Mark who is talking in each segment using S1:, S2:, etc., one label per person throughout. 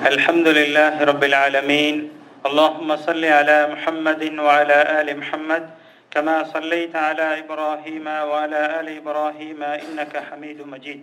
S1: الحمد لله رب العالمين اللهم صل على محمد وعلى آل محمد كما صليت على إبراهيم وعلى آل إبراهيم إنك حميد مجيد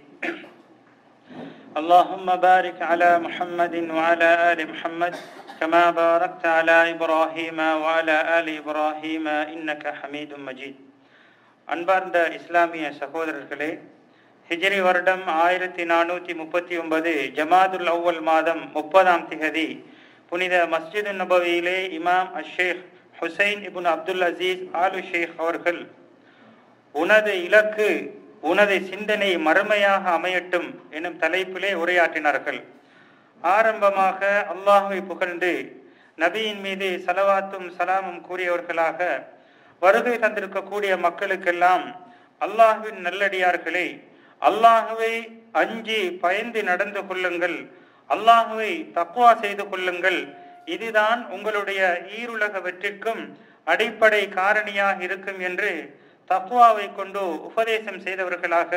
S1: اللهم بارك على محمد وعلى آل محمد كما باركت على إبراهيم وعلى آل إبراهيم إنك حميد مجيد அன்பார்ந்த இஸ்லாமிய சகோதரர்களே ஹிஜ்ரி வருடம் ஆயிரத்தி நானூற்றி முப்பத்தி ஒன்பது ஜமாதுல் அவ்வல் மாதம் முப்பதாம் திகதி புனித மஸ்ஜிது நபவியிலே இமாம் அஷேக் ஹுசைன் இபுன் அப்துல் அசீஸ் ஆலு ஷேக் அவர்கள் உனது இலக்கு உனது சிந்தனை மறுமையாக அமையட்டும் எனும் தலைப்பிலே உரையாற்றினார்கள் ஆரம்பமாக அல்லாஹுவை புகழ்ந்து நபியின் மீது சலவாத்தும் சலாமும் கூறியவர்களாக வருகை தந்திருக்கக்கூடிய மக்களுக்கெல்லாம் அல்லாஹுவின் நல்லடியார்களே அல்லாஹுவை அஞ்சி பயந்து நடந்து கொள்ளுங்கள் அல்லாஹுவை தக்குவா செய்து கொள்ளுங்கள் இதுதான் உங்களுடைய ஈருலக வெற்றிக்கும் அடிப்படை காரணியாக இருக்கும் என்று தக்குவாவை கொண்டு உபதேசம் செய்தவர்களாக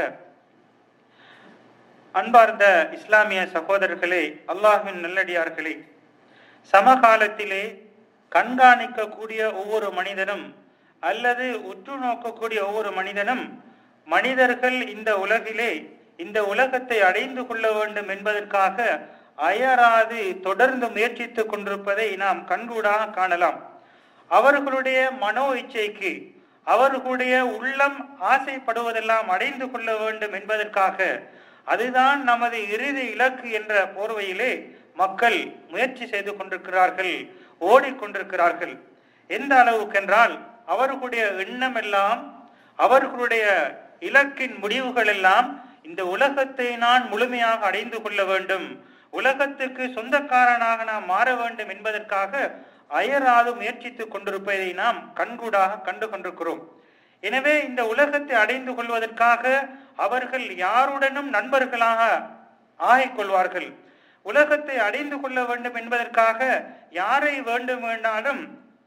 S1: அன்பார்ந்த இஸ்லாமிய சகோதரர்களே அல்லாஹின் நல்லடியார்களே சமகாலத்திலே கண்காணிக்கக்கூடிய ஒவ்வொரு மனிதனும் அல்லது உற்று நோக்கக்கூடிய ஒவ்வொரு மனிதனும் மனிதர்கள் இந்த உலகிலே இந்த உலகத்தை அடைந்து கொள்ள வேண்டும் என்பதற்காக அயராது தொடர்ந்து முயற்சித்துக் கொண்டிருப்பதை நாம் கண்கூடாக காணலாம் அவர்களுடைய மனோ இச்சைக்கு அவர்களுடைய உள்ளம் ஆசைப்படுவதெல்லாம் அடைந்து கொள்ள வேண்டும் என்பதற்காக அதுதான் நமது இறுதி இலக்கு என்ற போர்வையிலே மக்கள் முயற்சி செய்து கொண்டிருக்கிறார்கள் ஓடிக்கொண்டிருக்கிறார்கள் எந்த அளவுக்கென்றால் அவர்களுடைய எண்ணம் எல்லாம் அவர்களுடைய இலக்கின் முடிவுகள் எல்லாம் இந்த உலகத்தை நான் முழுமையாக அடைந்து கொள்ள வேண்டும் உலகத்துக்கு சொந்தக்காரனாக நாம் மாற வேண்டும் என்பதற்காக அயராது முயற்சித்துக் கொண்டிருப்பதை நாம் கண்கூடாக கண்டு கொண்டிருக்கிறோம் எனவே இந்த உலகத்தை அடைந்து கொள்வதற்காக அவர்கள் யாருடனும் நண்பர்களாக ஆகிக் கொள்வார்கள் உலகத்தை அடைந்து கொள்ள வேண்டும் என்பதற்காக யாரை வேண்டும் வேண்டாலும்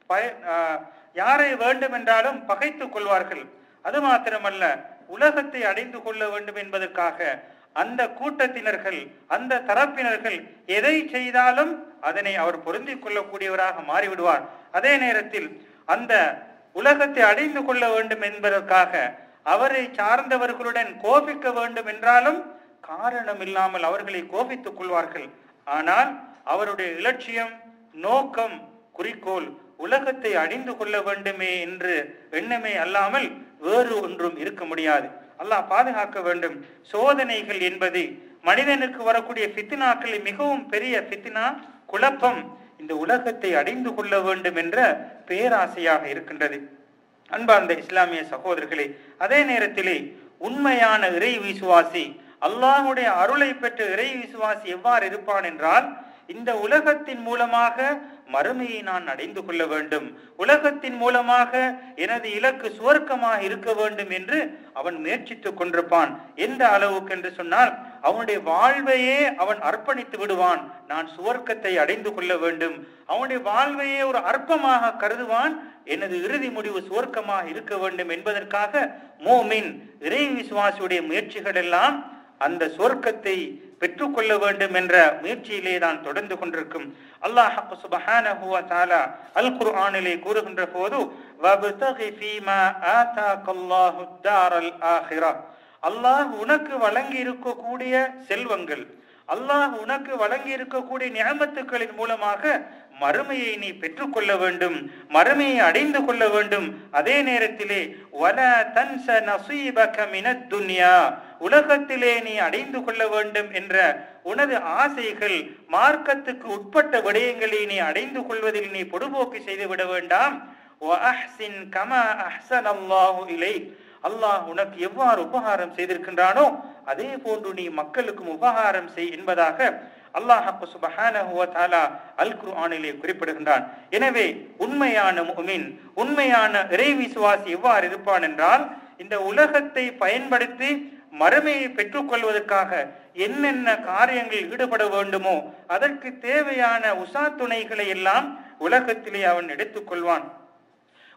S1: யாரை வேண்டும் என்றாலும் பகைத்துக் கொள்வார்கள் அது மாத்திரமல்ல உலகத்தை அடைந்து கொள்ள வேண்டும் என்பதற்காக அந்த கூட்டத்தினர்கள் அந்த தரப்பினர்கள் எதை செய்தாலும் அதனை அவர் பொருந்திக் கொள்ளக்கூடியவராக மாறிவிடுவார் அதே நேரத்தில் அந்த உலகத்தை அடைந்து கொள்ள வேண்டும் என்பதற்காக அவரை சார்ந்தவர்களுடன் கோபிக்க வேண்டும் என்றாலும் காரணம் இல்லாமல் அவர்களை கோபித்துக் கொள்வார்கள் ஆனால் அவருடைய இலட்சியம் நோக்கம் குறிக்கோள் உலகத்தை அடைந்து கொள்ள வேண்டுமே என்று எண்ணமே அல்லாமல் வேறு ஒன்றும் இருக்க முடியாது அல்லாஹ் பாதுகாக்க வேண்டும் சோதனைகள் என்பது மனிதனுக்கு வரக்கூடிய ஃபித்னாக்களில் மிகவும் பெரிய ஃபித்னா குழப்பம் இந்த உலகத்தை அடைந்து கொள்ள வேண்டும் என்ற பேராசையாக இருக்கின்றது அன்பார்ந்த இஸ்லாமிய சகோதரர்களே அதே நேரத்திலே உண்மையான இறை விசுவாசி அல்லாஹுடைய அருளை பெற்ற இறை விசுவாசி எவ்வாறு இருப்பான் என்றால் இந்த உலகத்தின் மூலமாக மறுமையை நான் அடைந்து கொள்ள வேண்டும் உலகத்தின் மூலமாக எனது இலக்கு சுவர்க்கமாக இருக்க வேண்டும் என்று அவன் முயற்சித்துக் கொண்டிருப்பான் எந்த அளவுக்கு என்று சொன்னால் அவனுடைய வாழ்வையே அவன் அர்ப்பணித்து விடுவான் நான் சுவர்க்கத்தை அடைந்து கொள்ள வேண்டும் அவனுடைய வாழ்வையே ஒரு அற்பமாக கருதுவான் எனது இறுதி முடிவு சுவர்க்கமாக இருக்க வேண்டும் என்பதற்காக மோமின் இறை விசுவாசியுடைய முயற்சிகள் எல்லாம் அந்த சொர்க்கத்தை பெற்றுக்கொள்ள வேண்டும் என்ற முயற்சியிலே தான் தொடர்ந்து கொண்டிருக்கும் அல்லாஹ் சுபஹானஹு வ தஆலா அல் குர்ஆனிலே கூறுகின்ற போது வப்தகி ஃபீமா ஆதாகல்லாஹு தாரல் ஆখিরা அல்லாஹ் உனக்கு வழங்கி இருக்கக்கூடிய செல்வங்கள் அல்லாஹ் உனக்கு வழங்கி இருக்கக்கூடிய நியமத்துக்களின் மூலமாக மறுமையை நீ பெற்றுக்கொள்ள வேண்டும் மறுமையை அடைந்து கொள்ள வேண்டும் அதே நேரத்திலே வல தன்ச நசீபக மினத் துன்யா உலகத்திலே நீ அடைந்து கொள்ள வேண்டும் என்ற உனது ஆசைகள் மார்க்கத்துக்கு உட்பட்ட விடயங்களை நீ அடைந்து கொள்வதில் நீ பொடுபோக்கு செய்து விட வேண்டாம் கமா அஹ்சன் அல்லாஹு இலை அல்லாஹ் உனக்கு எவ்வாறு உபகாரம் செய்திருக்கின்றானோ அதே போன்று நீ மக்களுக்கும் உபகாரம் செய் என்பதாக அல்லாஹ் சுபஹானஹு வ தஆலா அல் குர்ஆனிலே குறிப்பிடுகின்றான் எனவே உண்மையான முஃமின் உண்மையான இறை விசுவாசி எவ்வாறு இருப்பான் என்றால் இந்த உலகத்தை பயன்படுத்தி மறுமையை பெற்றுக்கொள்வதற்காக என்னென்ன காரியங்களில் ஈடுபட வேண்டுமோ அதற்கு தேவையான உசா துணைகளை எல்லாம் உலகத்திலே அவன் எடுத்துக்கொள்வான்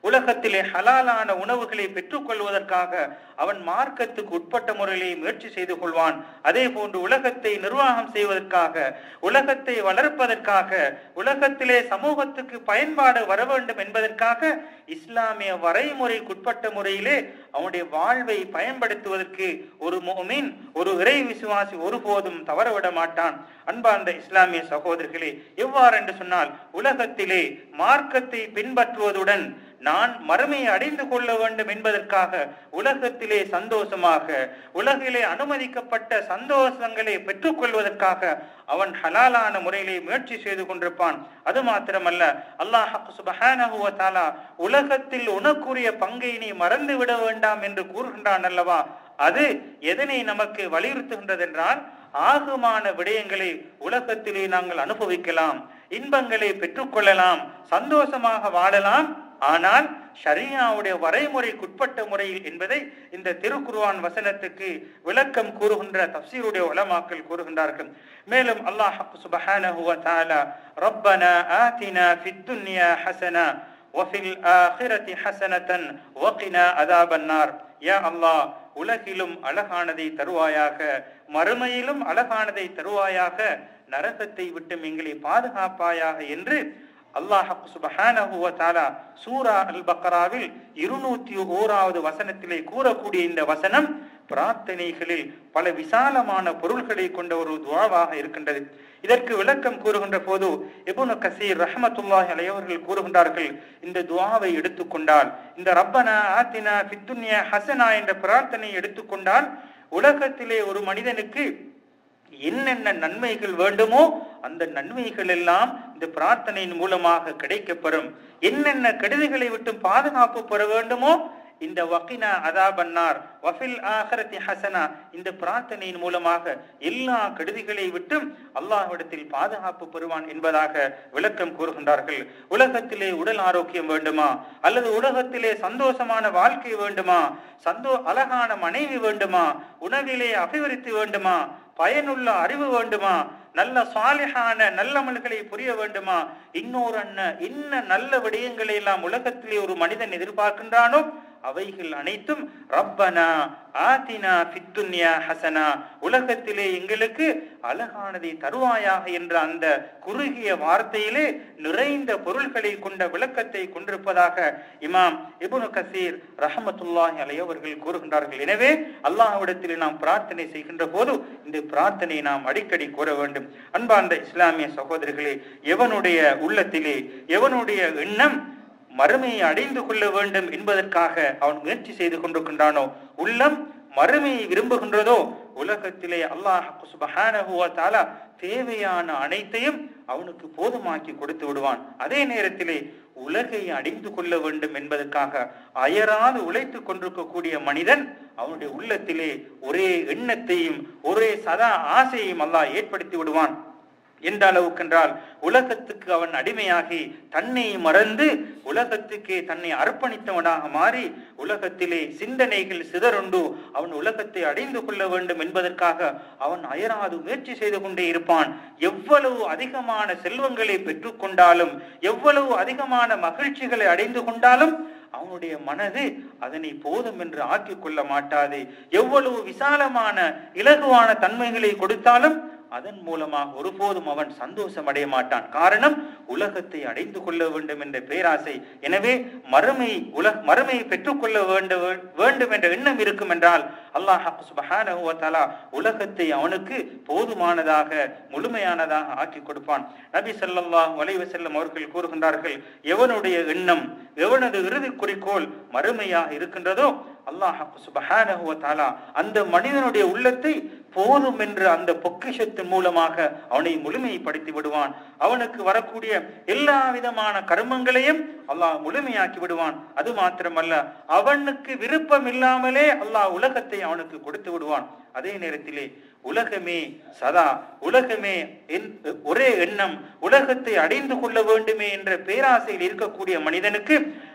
S1: உலகத்திலே ஹலாலான உணவுகளை பெற்றுக்கொள்வதற்காக அவன் மார்க்கத்துக்கு உட்பட்ட முறையிலே முயற்சி செய்து கொள்வான் அதே போன்று உலகத்தை நிர்வாகம் செய்வதற்காக உலகத்தை வளர்ப்பதற்காக உலகத்திலே சமூகத்துக்கு பயன்பாடு வர வேண்டும் என்பதற்காக இஸ்லாமிய வரைமுறைக்குட்பட்ட முறையிலே அவனுடைய வாழ்வை பயன்படுத்துவதற்கு ஒரு மோமின் ஒரு இறை விசுவாசி ஒருபோதும் தவறவிட மாட்டான் அன்பார்ந்த இஸ்லாமிய சகோதரர்களே எவ்வாறு என்று சொன்னால் உலகத்திலே மார்க்கத்தை பின்பற்றுவதுடன் நான் மறுமையை அடைந்து கொள்ள வேண்டும் என்பதற்காக உலகத்திலே சந்தோஷமாக உலகிலே அனுமதிக்கப்பட்ட சந்தோஷங்களை பெற்றுக்கொள்வதற்காக அவன் ஹலாலான முறையிலே முயற்சி செய்து கொண்டிருப்பான் அது மாத்திரமல்ல அல்லாஹ் சுபஹானஹு வ தஆலா உலகத்தில் உனக்குரிய பங்கை நீ மறந்து விட வேண்டாம் என்று கூறுகின்றான் அல்லவா அது எதனை நமக்கு வலியுறுத்துகின்றது என்றால் ஆகுமான விடயங்களை உலகத்திலே நாங்கள் அனுபவிக்கலாம் இன்பங்களை பெற்றுக்கொள்ளலாம் சந்தோஷமாக வாழலாம் ஆனால் ஷரியாவுடைய வரைமுறைக்குட்பட்ட முறையில் என்பதை இந்த திருக்குர்ஆன் வசனத்துக்கு விளக்கம் கூறுகின்ற தப்சீருடைய உலமாக்கள் கூறுகின்றார்கள் மேலும் அல்லாஹ் சுபஹானஹு வ தஆலா ரப்பனா ஆதினா ஃபித் துன்யா ஹஸனா وفي الآخرة حسنة وقنا عذاب النار யா அல்லாஹ் உலகிலும் அழகானதை தருவாயாக மறுமையிலும் அழகானதை தருவாயாக நரகத்தை விட்டு எங்களை பாதுகாப்பாயாக என்று அல்லாஹ் சுபஹானஹு வ தஆலா சூரா அல் பக்ராவில் இருநூத்தி ஓராவது வசனத்திலே கூறக்கூடிய இந்த வசனம் பிரார்த்தனைகளில் பல விசாலமான பொருள்களை கொண்ட ஒரு துவாவாக இருக்கின்றது இதற்கு விளக்கம் கூறுகின்ற போது இபுனு கசீர் ரஹமத்துல்லாஹி அலையவர்கள் கூறுகின்றார்கள் இந்த துவாவை எடுத்துக்கொண்டால் இந்த ரப்பனா ஆத்தினா ஃபித்துன்யா ஹசனா என்ற பிரார்த்தனை எடுத்துக்கொண்டால் உலகத்திலே ஒரு மனிதனுக்கு என்னென்ன நன்மைகள் வேண்டுமோ அந்த நன்மைகள் எல்லாம் இந்த பிரார்த்தனையின் மூலமாக கிடைக்கப்பெறும் என்னென்ன கெடுதிகளை விட்டு பாதுகாப்பு பெற வேண்டுமோ இந்த வக்கினா அதாபன்னார் வஃபில் ஆகரத்தி ஹசனா இந்த பிரார்த்தனையின் மூலமாக எல்லா கெடுதிகளை விட்டும் அல்லாஹ்விடத்தில் பாதுகாப்பு பெறுவான் என்பதாக விளக்கம் கூறுகின்றார்கள் உலகத்திலே உடல் ஆரோக்கியம் வேண்டுமா அல்லது உலகத்திலே சந்தோஷமான வாழ்க்கை வேண்டுமா சந்தோ அழகான மனைவி வேண்டுமா உணவிலே அபிவிருத்தி வேண்டுமா பயனுள்ள அறிவு வேண்டுமா நல்ல சாலிஹான நல்லமல்களை புரிய வேண்டுமா இன்னொரு அண்ண இன்ன நல்ல விடயங்களை எல்லாம் உலகத்திலே ஒரு மனிதன் எதிர்பார்க்கின்றானோ அவைகள் அனைத்தும் ரப்பனா ஆத்தினா ஃபித்துன்யா ஹசனா உலகத்திலே எங்களுக்கு அழகானதை தருவாயாக என்ற அந்த குறுகிய வார்த்தையிலே நிறைந்த பொருள்களை கொண்ட விளக்கத்தை கொண்டிருப்பதாக இமாம் இபுனு கசீர் ரஹமத்துல்லாஹி அலையவர்கள் கூறுகின்றார்கள் எனவே அல்லாஹ்விடத்திலே நாம் பிரார்த்தனை செய்கின்ற போது இந்த பிரார்த்தனையை நாம் அடிக்கடி கூற வேண்டும் அன்பார்ந்த இஸ்லாமிய சகோதரர்களே எவனுடைய உள்ளத்திலே எவனுடைய எண்ணம் மறுமையை அடைந்து கொள்ள வேண்டும் என்பதற்காக அவன் முயற்சி செய்து கொண்டிருக்கின்றானோ உள்ளம் மறுமையை விரும்புகின்றதோ உலகத்திலே அல்லாஹ் சுபஹானஹு வ தஆலா தேவையான அனைத்தையும் அவனுக்கு போதுமாக்கி கொடுத்து விடுவான் அதே நேரத்திலே உலகை அடைந்து கொள்ள வேண்டும் என்பதற்காக அயராது உழைத்துக் கொண்டிருக்கக்கூடிய மனிதன் அவனுடைய உள்ளத்திலே ஒரே எண்ணத்தையும் ஒரே சதா ஆசையையும் அல்லாஹ் ஏற்படுத்தி விடுவான் எந்த அளவுக்கென்றால் உலகத்துக்கு அவன் அடிமையாகி தன்னை மறந்து உலகத்துக்கே தன்னை அர்ப்பணித்தவனாக மாறி உலகத்திலே சிந்தனைகள் சிதறுண்டு அவன் உலகத்தை அடைந்து கொள்ள வேண்டும் என்பதற்காக அவன் அயராது முயற்சி செய்து கொண்டே இருப்பான் எவ்வளவு அதிகமான செல்வங்களை பெற்றுக்கொண்டாலும் எவ்வளவு அதிகமான மகிழ்ச்சிகளை அடைந்து கொண்டாலும் அவனுடைய மனது அதனை போதும் என்று ஆக்கிக் கொள்ள மாட்டாது எவ்வளவு விசாலமான இலகுவான தன்மைகளை கொடுத்தாலும் அதன் மூலமாக ஒருபோதும் அவன் சந்தோஷம் அடைய மாட்டான் காரணம் உலகத்தை அடைந்து கொள்ள வேண்டும் என்ற பேராசை எனவே மறுமை உலக மறுமையை பெற்றுக்கொள்ள வேண்டும் வேண்டும் என்ற எண்ணம் இருக்கும் என்றால் அல்லாஹ் சுபஹானஹு வ தஆலா உலகத்தை அவனுக்கு போதுமானதாக முழுமையானதாக ஆக்கி கொடுப்பான் நபி ஸல்லல்லாஹு அலைஹி வஸல்லம் அவர்கள் கூறுகின்றார்கள் எவனுடைய எண்ணம் எவனது இறுதி குறிக்கோள் மறுமையாக இருக்கின்றதோ அல்லாஹ் சுபஹானஹு வ தஆலா அந்த மனிதனுடைய உள்ளத்தை போதும் என்று அந்த பொக்கிஷத்தின் மூலமாக அவனை முழுமைப்படுத்தி விடுவான் அவனுக்கு வரக்கூடிய எல்லா விதமான கர்மங்களையும் அல்லாஹ் முழுமையாக்கி விடுவான் அது மாத்திரமல்ல அவனுக்கு விருப்பம் இல்லாமலே அல்லாஹ் உலகத்தை அவனுக்கு கொடுத்து விடுவான் அதே நேரத்திலே உலகமே சதா உலகமே என்- ஒரே எண்ணம் உலகத்தை அடைந்து கொள்ள வேண்டுமே என்ற பேராசையில் இருக்கக்கூடிய மனிதனுக்கு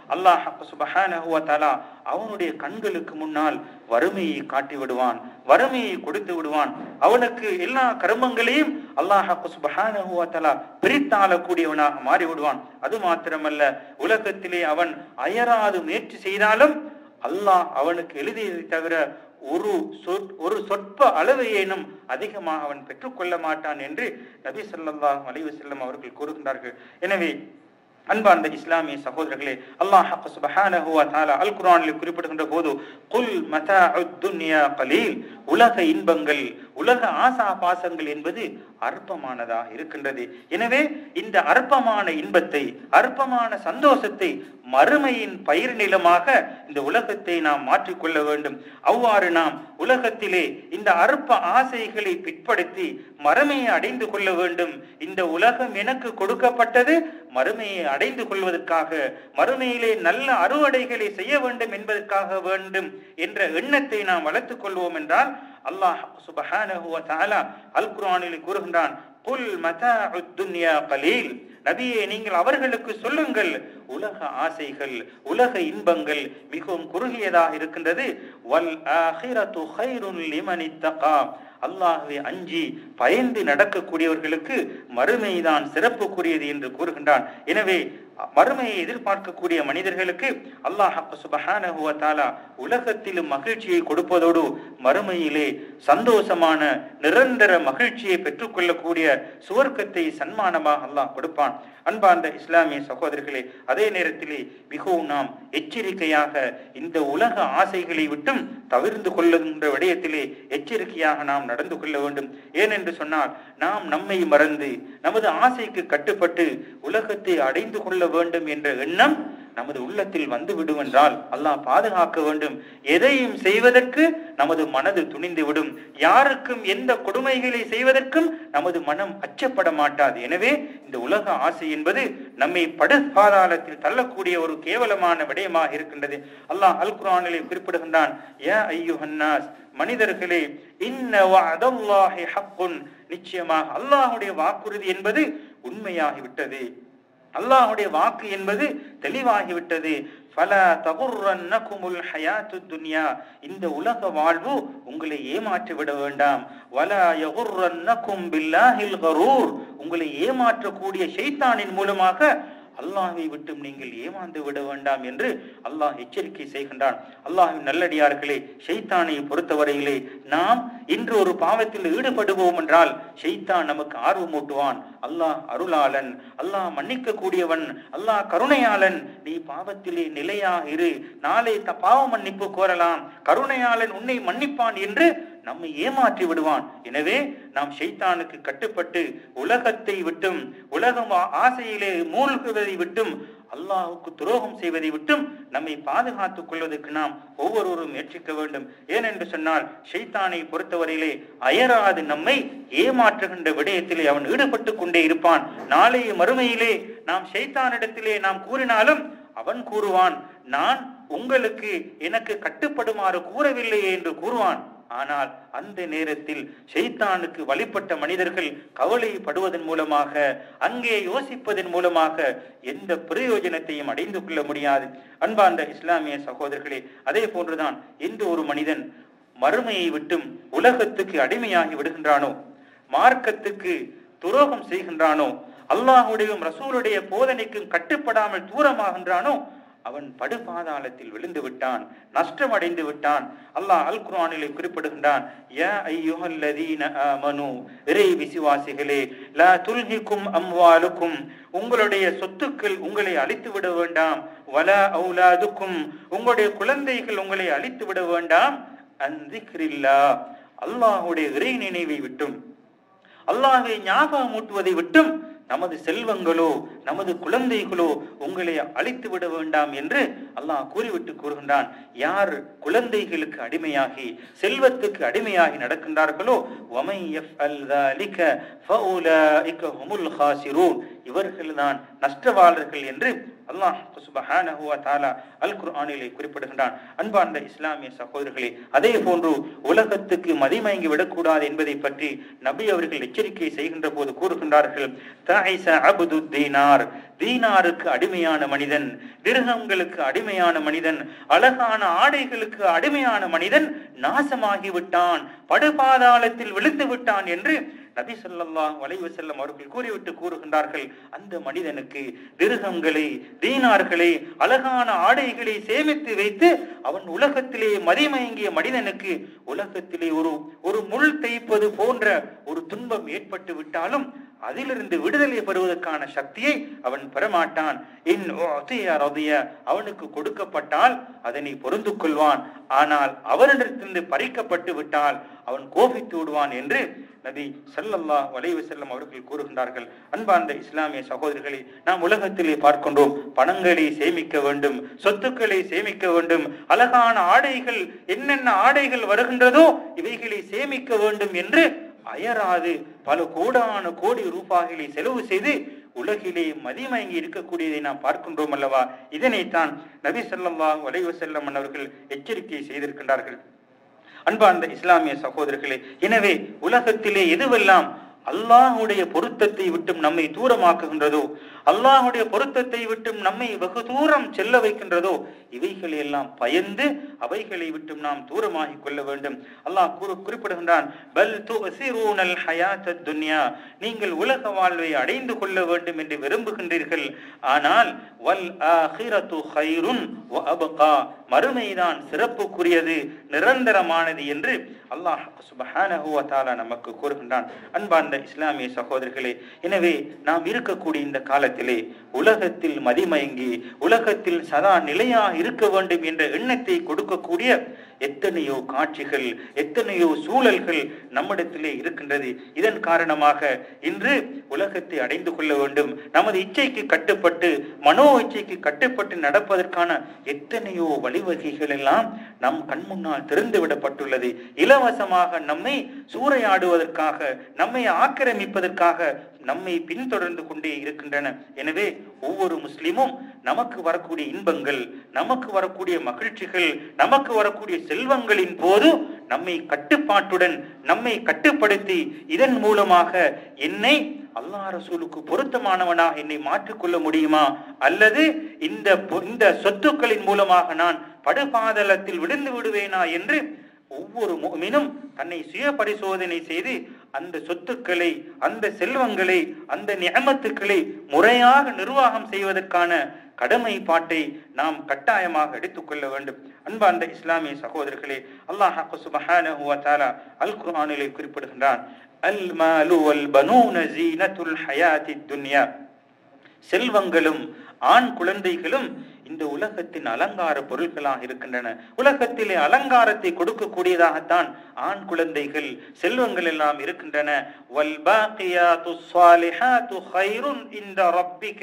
S1: அல்லாஹ் சுபஹானஹு வ தஆலா அவனுடைய கண்களுக்கு முன்னால் வறுமையை காட்டி விடுவான் வறுமையை கொடுத்து விடுவான் அவனுக்கு எல்லா கர்மங்களையும் அல்லாஹ் சுபஹானஹு வ தஆலா பிரித்தாளக்கூடியவனாக மாறி விடுவான் அது மாத்திரமல்ல உலகத்திலே அவன் அயராது முயற்சி செய்தாலும் அல்லாஹ் அவனுக்கு எழுதியதை தவிர ஒரு சொற் ஒரு சொற்ப அளவையேனும் அதிகமாக அவன் பெற்றுக்கொள்ள மாட்டான் என்று நபி ஸல்லல்லாஹு அலைஹி வஸல்லம் அவர்கள் கூறுகின்றார்கள் எனவே அன்பார்ந்த இஸ்லாமிய சகோதரர்களே அல்லாஹ் சுப்ஹானஹு வ தஆலா அல் குர்ஆனில் குறிப்பிடுகின்ற போது குல் மதாஉத் துன்யா கலீல் உலக இன்பங்கள் உலக ஆசா பாசங்கள் என்பது அற்பமானதாக இருக்கின்றது எனவே இந்த அற்பமான இன்பத்தை அற்பமான சந்தோஷத்தை மறுமையின் பயிர் நிலமாக இந்த உலகத்தை நாம் மாற்றிக்கொள்ள வேண்டும் அவ்வாறு நாம் உலகத்திலே இந்த அற்ப ஆசைகளை பிற்படுத்தி மறுமையை அடைந்து கொள்ள வேண்டும் இந்த உலகம் எனக்கு கொடுக்கப்பட்டது மறுமையை அடைந்து கொள்வதற்காக மறுமையிலே நல்ல அறுவடைகளை செய்ய வேண்டும் என்பதற்காக வேண்டும் என்ற எண்ணத்தை நாம் வளர்த்துக் கொள்வோம் என்றால் அல்லாஹ் சுபஹானஹு வ தஆலா அல் குர்ஆனில் கூறுகின்றான் குல் மதாஉத் துன்யா கலீல் நபியே நீங்கள் அவர்களுக்கு சொல்லுங்கள் உலக ஆசைகள் உலக இன்பங்கள் மிகவும் குறுகியதாக இருக்கின்றது வல் ஆஹிரத்து கைருன் லிமன் இத்தகா அல்லாஹ்வை அஞ்சி பயந்து நடக்கக்கூடியவர்களுக்கு மறுமைதான் சிறப்புக்குரியது என்று கூறுகின்றான் எனவே மறுமையை எதிர்பார்க்கக்கூடிய மனிதர்களுக்கு அல்லாஹ் சுபஹானஹு வ தஆலா உலகத்திலும் மகிழ்ச்சியை கொடுப்பதோடு மறுமையிலே சந்தோஷமான நிரந்தர மகிழ்ச்சியை பெற்றுக்கொள்ளக்கூடிய சுவர்க்கத்தை சன்மானமாக அல்லாஹ் கொடுப்பான் அன்பார்ந்த இஸ்லாமிய சகோதரர்களே அதே நேரத்திலே மிகவும் நாம் எச்சரிக்கையாக இந்த உலக ஆசைகளை விட்டும் தவிர்ந்து கொள்ளுகின்ற விடயத்திலே எச்சரிக்கையாக நாம் நடந்து கொள்ள வேண்டும் ஏனென்று சொன்னால் நாம் நம்மை மறந்து நமது ஆசைக்கு கட்டுப்பட்டு உலகத்தை அடைந்து கொள்ள வேண்டும் என்ற எண்ணம் நமது உள்ளத்தில் வந்து விடுவென்றால் அல்லாஹ் பாதுகாக்க வேண்டும் எதையும் செய்வதற்கு நமது மனது துணிந்து விடும் யாருக்கும் எந்த கொடுமைகளை செய்வதற்கும் நமது மனம் அச்சப்பட மாட்டாது எனவே இந்த உலக ஆசை என்பது நம்மை படு பாதாளத்தில் தள்ளக்கூடிய ஒரு கேவலமான விடயமாக இருக்கின்றது அல்லாஹ் அல் குரானிலே குறிப்பிடுகின்றான் யா ஐயுஹன்னாஸ் மனிதர்களே இன்ன வஅதல்லாஹி ஹக்குன் நிச்சயமாக அல்லாஹ்வுடைய வாக்குறுதி என்பது உண்மையாகிவிட்டது அல்லாஹுடைய வாக்கு என்பது தெளிவாகிவிட்டது பல தகுர்ரன்னகுமுல் ஹயாத்து துன்யா இந்த உலக வாழ்வு உங்களை ஏமாற்றி விட வேண்டாம் வல யகுர்ரன்னகும் பில்லாஹில் கரூர் உங்களை ஏமாற்றக்கூடிய ஷைத்தானின் மூலமாக அல்லாஹை விட்டும் நீங்கள் ஏமாந்து விட வேண்டாம் என்று அல்லாஹ் எச்சரிக்கை செய்கின்றான் அல்லாஹின் நல்லடியார்களே ஷைத்தானை பொறுத்தவரையிலே நாம் இன்று ஒரு பாவத்தில் ஈடுபடுவோம் என்றால் ஷைத்தான் நமக்கு ஆர்வமூட்டுவான் அல்லாஹ் அருளாளன் அல்லாஹ் மன்னிக்க கூடியவன் அல்லாஹ் கருணையாளன் நீ பாவத்திலே நிலையா இரு நாளை த பாவ மன்னிப்பு கோரலாம் கருணையாளன் உன்னை மன்னிப்பான் என்று நம்மை ஏமாற்றி விடுவான் எனவே நாம் ஷைத்தானுக்கு கட்டுப்பட்டு உலகத்தை விட்டும் உலகம் ஆ- ஆசையிலே மூழ்குவதை விட்டும் அல்லாஹுக்கு துரோகம் செய்வதை விட்டும் நம்மை பாதுகாத்துக் கொள்வதற்கு நாம் ஒவ்வொருவரும் முயற்சிக்க வேண்டும் ஏனென்று சொன்னால் ஷைத்தானை பொறுத்தவரையிலே அயராது நம்மை ஏமாற்றுகின்ற விடயத்திலே அவன் ஈடுபட்டு கொண்டே இருப்பான் நாளைய மறுமையிலே நாம் ஷைத்தானிடத்திலே நாம் கூறினாலும் அவன் கூறுவான் நான் உங்களுக்கு எனக்கு கட்டுப்படுமாறு கூறவில்லையே என்று கூறுவான் ஆனால் அந்த நேரத்தில் ஷைத்தானுக்கு வழிபட்ட மனிதர்கள் கவலைப்படுவதன் மூலமாக அங்கே யோசிப்பதன் மூலமாக எந்த பிரயோஜனத்தையும் அடைந்து கொள்ள முடியாது அன்பார்ந்த இஸ்லாமிய சகோதரர்களே அதே போன்றுதான் எந்த ஒரு மனிதன் மறுமையை விட்டும் உலகத்துக்கு அடிமையாகி விடுகின்றானோ மார்க்கத்துக்கு துரோகம் செய்கின்றானோ அல்லாஹுடையும் ரசூலுடைய போதனைக்கும் கட்டுப்படாமல் தூரமாகின்றானோ அவன் படுபாதாளத்தில் விழுந்து விட்டான் நஷ்டம் அடைந்து விட்டான் அல்லாஹ் அல் குர்ஆனிலே குறிப்பிடுகின்றான் யா ஐயுஹல்லதீன ஆமனு இறை விசுவாசிகளே லா துல்ஹிக்கும் அம்வாலுக்கும் உங்களுடைய சொத்துக்கள் உங்களை அழித்து விட வேண்டாம் வலா அவுலாதுக்கும் உங்களுடைய குழந்தைகள் உங்களை அழித்து விட வேண்டாம் அந்திக்ரில்லா அல்லாஹ்வுடைய இறை நினைவை விட்டும் அல்லாஹை ஞாபகம் ஊட்டுவதை விட்டும் நமது செல்வங்களோ நமது குழந்தைகளோ உங்களை அழித்து விட வேண்டாம் என்று அல்லாஹ் கூறிவிட்டு கூறுகின்றான் யார் குழந்தைகளுக்கு அடிமையாகி செல்வத்துக்கு அடிமையாகி நடக்கின்றார்களோ وَمَن يَفْعَلْ ذَلِكَ فَأُولَئِكَ هُمُ الْخَاسِرُونَ இவர்கள்தான் நஷ்டவாளர்கள் என்று அல்லாஹ் சுப்ஹானஹு வ தஆலா அல் குர்ஆனிலே குறிப்பிடுகின்றான் அன்பார்ந்த இஸ்லாமிய சகோதரர்களே அதே போன்று உலகத்துக்கு மதிமயங்கி விடக்கூடாது என்பதை பற்றி நபி அவர்கள் எச்சரிக்கை செய்கின்ற போது கூறுகின்றார்கள் தாயிச அபுது தீனார் தீனாருக்கு அடிமையான மனிதன் திருகங்களுக்கு அடிமையான மனிதன் அழகான ஆடைகளுக்கு அடிமையான மனிதன் நாசமாகி விட்டான் படுபாதாளத்தில் விழுந்து விட்டான் என்று நபி ஸல்லல்லாஹு அலைஹி வஸல்லம் அவர்கள் கூறிவிட்டு கூறுகின்றார்கள் அந்த மனிதனுக்கு திருகங்களை தீனார்களை அழகான ஆடைகளை சேமித்து வைத்து அவன் உலகத்திலே மதிமயங்கிய மனிதனுக்கு உலகத்திலே ஒரு ஒரு முள் தேய்ப்பது போன்ற ஒரு துன்பம் ஏற்பட்டு விட்டாலும் அதிலிருந்து விடுதலை பெறுவதற்கான சக்தியை அவன் பெறமாட்டான் இன் உஅதிய ரதிய அவனுக்கு கொடுக்கப்பட்டால் அதனை பொருந்து கொள்வான் ஆனால் அவனிடத்திலிருந்து பறிக்கப்பட்டு விட்டால் அவன் கோபித்து விடுவான் என்று நபி ஸல்லல்லாஹு அலைஹி வஸல்லம் அவர்கள் கூறுகின்றார்கள் அன்பார்ந்த இஸ்லாமிய சகோதரர்களை நாம் உலகத்திலே பார்க்கின்றோம் பணங்களை சேமிக்க வேண்டும் சொத்துக்களை சேமிக்க வேண்டும் அழகான ஆடைகள் என்னென்ன ஆடைகள் வருகின்றதோ இவைகளை சேமிக்க வேண்டும் என்று அயராது பல கோடான கோடி ரூபாய்களை செலவு செய்து உலகிலே மதிமயங்கி இருக்கக்கூடியதை நாம் பார்க்கின்றோம் அல்லவா இதனைத்தான் நபி ஸல்லல்லாஹு அலைஹி வஸல்லம் அவர்கள் எச்சரிக்கை செய்திருக்கின்றார்கள் அன்பார்ந்த இஸ்லாமிய சகோதரர்களே எனவே உலகத்திலே எதுவெல்லாம் அல்லாஹுடைய பொருத்தத்தை விட்டும் நம்மை தூரமாக்குகின்றதோ அல்லாஹுடைய பொருத்தத்தை விட்டும் நம்மை வெகு தூரம் செல்ல வைக்கின்றதோ இவைகளை எல்லாம் பயந்து அவைகளை விட்டும் நாம் தூரமாகிக் கொள்ள வேண்டும் அல்லாஹ் கூறு குறிப்பிடுகின்றான் பல் துஸிரூனல் ஹயாத்தத் துன்யா நீங்கள் உலக வாழ்வை அடைந்து கொள்ள வேண்டும் என்று விரும்புகின்றீர்கள் ஆனால் வல் ஆஹிரத்து ஹைருன் வ அப்கா மறுமைதான் சிறப்புக்குரியது நிரந்தரமானது என்று அல்லாஹ் சுபஹானஹு வ தஆலா நமக்கு கூறுகின்றான் அன்பார்ந்த இஸ்லாமிய சகோதரர்களே எனவே நாம் இருக்கக்கூடிய இந்த காலத்திலே உலகத்தில் மதிமயங்கி உலகத்தில் சதா நிலையாக இருக்க வேண்டும் என்ற எண்ணத்தை கொடுக்கக்கூடிய எத்தனையோ காட்சிகள் எத்தனையோ சூழல்கள் நம்மிடத்திலே இருக்கின்றது இதன் காரணமாக இன்று உலகத்தை அடைந்து கொள்ள வேண்டும் நமது இச்சைக்கு கட்டுப்பட்டு மனோ இச்சைக்கு கட்டுப்பட்டு நடப்பதற்கான எத்தனையோ வழிவகைகள் எல்லாம் நம் கண் முன்னால் திறந்து விடப்பட்டுள்ளது இலவசமாக நம்மை சூறையாடுவதற்காக நம்மை ஆக்கிரமிப்பதற்காக நம்மை பின்தொடர்ந்து கொண்டே இருக்கின்றன எனவே ஒவ்வொரு முஸ்லிமும் நமக்கு வரக்கூடிய இன்பங்கள் நமக்கு வரக்கூடிய மகிழ்ச்சிகள் நமக்கு வரக்கூடிய செல்வங்களின் போது நம்மை கட்டுப்பாட்டுடன் நம்மை கட்டுப்படுத்தி இதன் மூலமாக என்னை அல்லாஹ் ரசூலுக்கு பொருத்தமானவனாக என்னை மாற்றிக்கொள்ள முடியுமா அல்லது இந்த பொ- இந்த சொத்துக்களின் மூலமாக நான் படுபாதளத்தில் விழுந்து விடுவேனா என்று ஒவ்வொரு முஃமினும் தன்னை சுய பரிசோதனை செய்து அந்த சொத்துக்களை அந்த செல்வங்களை அந்த நியமத்துக்களை முறையாக நிர்வாகம் செய்வதற்கான கடமைப்பாட்டை நாம் கட்டாயமாக எடுத்துக்கொள்ள வேண்டும் அன்பார்ந்த இஸ்லாமிய சகோதரர்களே அல்லாஹ் சுபஹானஹு வ தஆலா அல் குர்ஆனிலே குறிப்பிடுகின்றான் அல் மாலு வல் பனூன ஜீனத்துல் ஹயாத்தித் துன்யா செல்வங்களும் ஆண் குழந்தைகளும் இந்த உலகத்தின் அலங்கார பொருட்களாக இருக்கின்றன உலகத்திலே அலங்காரத்தை கொடுக்கக்கூடியதாகத்தான் ஆண் குழந்தைகள் செல்வங்கள் எல்லாம் இருக்கின்றன வல் பாக்கியாத்து ஸாலிஹாத்து கைருன் இந்த ரப்பிக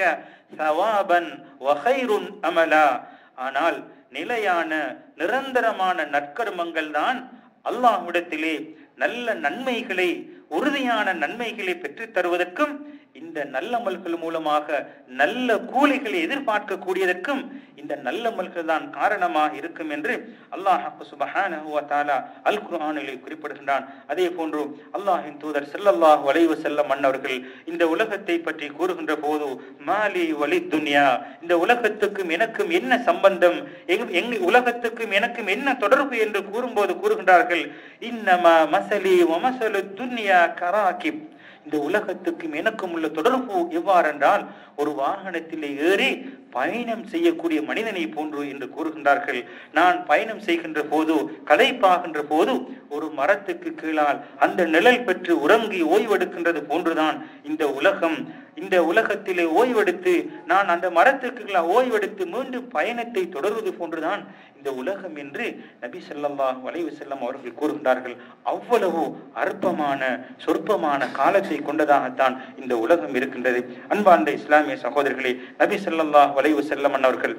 S1: சவாபன் வ கைருன் அமலா ஆனால் நிலையான நிரந்தரமான நற்கர்மங்கள் தான் அல்லாஹ்விடத்திலே நல்ல நன்மைகளை உறுதியான நன்மைகளை பெற்றுத் தருவதற்கும் இந்த நல்லமல்கள் மூலமாக நல்ல கூலிகளை எதிர்பார்க்கக்கூடியதற்கும் இந்த நல்லமல்கள் தான் காரணமாக இருக்கும் என்று அல்லாஹ் சுபஹானஹு வ தஆலா அல் குர்ஆனிலே குறிப்பிடுகின்றான் அதே போன்று அல்லாஹ்வின் தூதர் ஸல்லல்லாஹு அலைஹி வஸல்லம் அன்னவர்கள் இந்த உலகத்தை பற்றி கூறுகின்ற போது மாலி வலி துன்யா இந்த உலகத்துக்கும் எனக்கும் என்ன சம்பந்தம் எங் எங் உலகத்துக்கும் எனக்கும் என்ன தொடர்பு என்று கூறும்போது கூறுகின்றார்கள் இன்னமா மசலி வமசலு துன்யா கராகிப் இந்த உலகத்துக்கும் எனக்கும் உள்ள தொடர்பு எவ்வாறென்றால் ஒரு வாகனத்திலே ஏறி பயணம் செய்யக்கூடிய மனிதனை போன்று என்று கூறுகின்றார்கள் நான் பயணம் செய்கின்ற போது களைப்பாகின்ற போது ஒரு மரத்துக்கு கீழால் அந்த நிழல் பெற்று உறங்கி ஓய்வெடுக்கின்றது போன்றுதான் இந்த உலகம் இந்த உலகத்திலே ஓய்வெடுத்து நான் அந்த மரத்துக்கு கீழால் ஓய்வெடுத்து மீண்டும் பயணத்தை தொடர்வது போன்றுதான் இந்த உலகம் என்று நபி ஸல்லல்லாஹு அலைஹி வஸல்லம் அவர்கள் கூறுகின்றார்கள் அவ்வளவு அற்பமான சொற்பமான காலத்தை கொண்டதாகத்தான் இந்த உலகம் இருக்கின்றது அன்பார்ந்த இஸ்லாமிய சகோதரர்களே நபி ஸல்லல்லாஹு அலைஹி வஸல்லம் அவர்கள்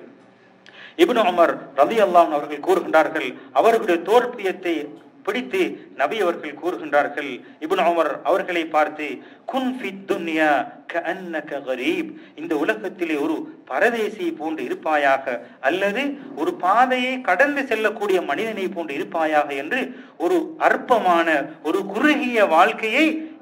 S1: இப்னு உமர் ரலியல்லாஹு அவர்கள் கூறுகின்றார்கள் அவர்களுடைய தோற்பியத்தை பிடித்து நபி அவர்கள் கூறுகின்றார்கள் இப்னு உமர் அவர்களை பார்த்து குன் ஃபித் துன்யா கஅன்னக கரீப் இந்த உலகத்திலே ஒரு பரதேசி போன்று இருப்பாயாக அல்லது ஒரு பாதையை கடந்து செல்லக்கூடிய மனிதனை போன்று இருப்பாயாக என்று ஒரு அற்பமான ஒரு குறுகிய வாழ்க்கையை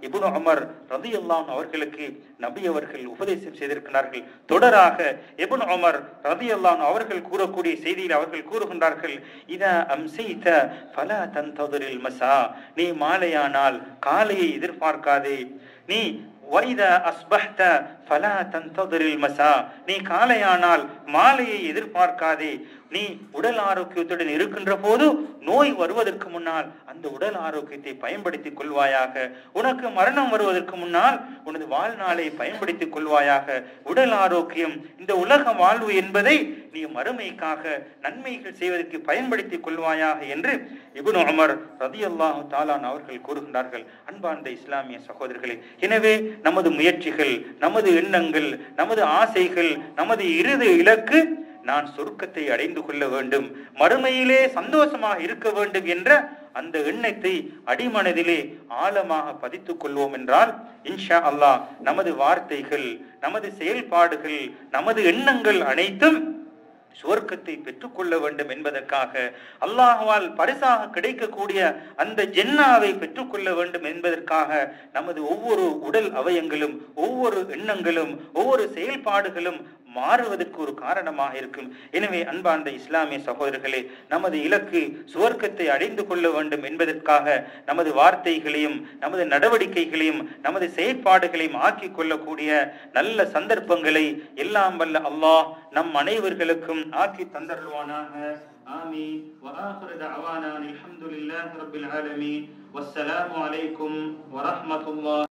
S1: இப்னு உமர் ரதியல்லாஹு அவர்களுக்கு நபி அவர்கள் உபதேசம் செய்திருக்கிறார்கள் தொடராக இப்னு உமர் ரதியல்லாஹு அவர்கள் கூறக்கூடிய செய்தியில் அவர்கள் கூறுகின்றார்கள் இதா அம்சைத ஃபலா தந்ததிரில் மசா நீ மாலையானால் காலையை எதிர்பார்க்காதே நீ வைத அஸ்பஹ்த ஃபலா தந்ததிரில் மசா நீ காலையானால் மாலையை எதிர்பார்க்காதே நீ உடல் ஆரோக்கியத்துடன் இருக்கின்ற போது நோய் வருவதற்கு முன்னால் அந்த உடல் ஆரோக்கியத்தை பயன்படுத்திக் கொள்வாயாக உனக்கு மரணம் வருவதற்கு முன்னால் உனது வாழ்நாளை பயன்படுத்திக் கொள்வாயாக உடல் ஆரோக்கியம் இந்த உலக வாழ்வு என்பதை நீ மறுமைக்காக நன்மைகள் செய்வதற்கு பயன்படுத்திக் கொள்வாயாக என்று இப்னு உமர் ரதியல்லாஹு தாலான் அவர்கள் கூறுகின்றார்கள் அன்பார்ந்த இஸ்லாமிய சகோதரர்களே எனவே நமது முயற்சிகள் நமது எண்ணங்கள் நமது ஆசைகள் நமது இறுதி இலக்கு நான் சொர்க்கத்தை அடைந்து கொள்ள வேண்டும் மறுமையிலே சந்தோஷமாக இருக்க வேண்டும் என்ற அந்த எண்ணத்தை அடிமனதிலே ஆழமாக பதித்துக் கொள்வோம் என்றால் இன்ஷா அல்லாஹ் நமது வார்த்தைகள் நமது செயல்பாடுகள் நமது எண்ணங்கள் அனைத்தும் சுவர்க்கத்தை பெற்றுக்கொள்ள வேண்டும் என்பதற்காக அல்லாஹ்வால் பரிசாக கிடைக்கக்கூடிய அந்த ஜென்னாவை பெற்றுக்கொள்ள வேண்டும் என்பதற்காக நமது ஒவ்வொரு உடல் அவயங்களும் ஒவ்வொரு எண்ணங்களும் ஒவ்வொரு செயல்பாடுகளும் மாறுவதற்கு ஒரு காரணமாக இருக்கும் எனவே அன்பார்ந்த இஸ்லாமிய சகோதரர்களே நமது இலக்கு சுவர்க்கத்தை அடைந்து கொள்ள வேண்டும் என்பதற்காக நமது வார்த்தைகளையும் நமது நடவடிக்கைகளையும் நமது செயற்பாடுகளையும் ஆக்கிக் கொள்ளக்கூடிய நல்ல சந்தர்ப்பங்களை எல்லாம் வல்ல அல்லாஹ் நம் அனைவர்களுக்கும் ஆக்கி தந்தருள்வானாக آمين وآخر دعوانا الحمد لله رب العالمين والسلام عليكم ورحمة الله